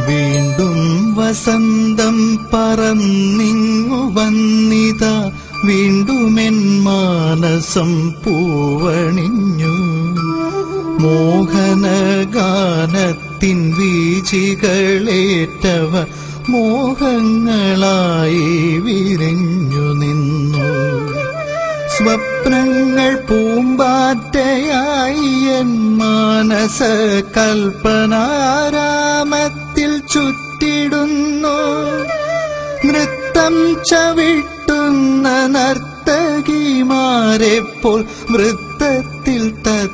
വീണ്ടും വസന്തം പറന്നിങ്ങു വന്നിത വീണ്ടുമെൻ മാനസം പൂവണിഞ്ഞു മോഹനഗാനത്തിൻ വീചികളേറ്റവ മോഹങ്ങളായി വിരിഞ്ഞു നിന്നു സ്വപ്നങ്ങൾ പൂമ്പാറ്റയായി എൻ മാനസ കൽപ്പനാരാമത്തിൽ ചുറ്റിടുന്നു നൃത്തം ചവിട്ടുന്ന നർത്തകിമാരെ പോൽ വൃത്തത്തിൽ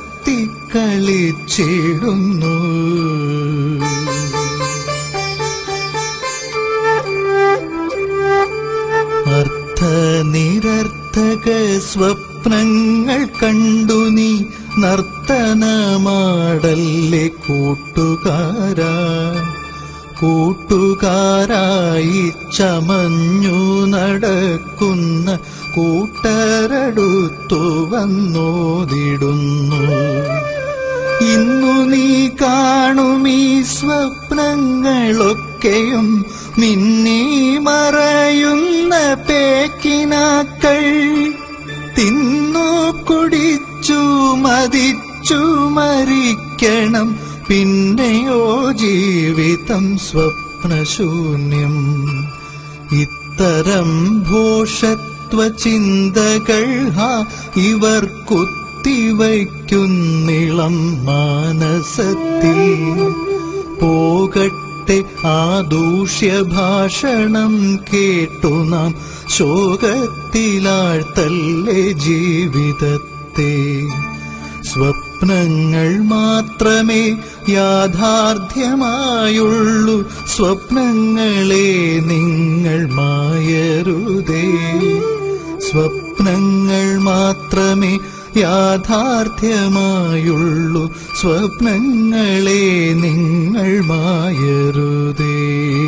തത്തിക്കളിച്ചിടുന്നു അർത്ഥനിരർത്ഥക സ്വപ്നങ്ങൾ കണ്ടു നീ നർത്തനമാടല്ലേ കൂട്ടുകാരാ കൂട്ടുകാരായി ചമഞ്ഞു നടക്കുന്ന കൂട്ടരടുത്തു വന്നോതിടുന്നു ഇന്നു നീ കാണുമീ സ്വപ്നങ്ങളൊക്കെയും മിന്നി മറയുന്ന പേക്കിനാക്കൾ തിന്നു കുടിച്ചു മതിച്ചു മരിക്കണം പിന്നെയോ ജീവിതം സ്വപ്നശൂന്യം ഇത്തരം ഭോഷത്വ ചിന്തകൾ ഹാ ഇവർ കുത്തിവയ്ക്കുന്നിളം മാനസത്തിൽ പോകട്ടെ ആ ദൂഷ്യഭാഷണം കേട്ടു നാം ശോകത്തിലാഴ്ത്തല്ലേ ജീവിതത്തെ സ്വപ്നങ്ങൾ മാത്രമേ യാഥാർത്ഥ്യമായുള്ളൂ സ്വപ്നങ്ങളെ നിങ്ങൾ മായരുതേ സ്വപ്നങ്ങൾ മാത്രമേ യാഥാർത്ഥ്യമായുള്ളൂ സ്വപ്നങ്ങളെ നിങ്ങൾ മായരുതേ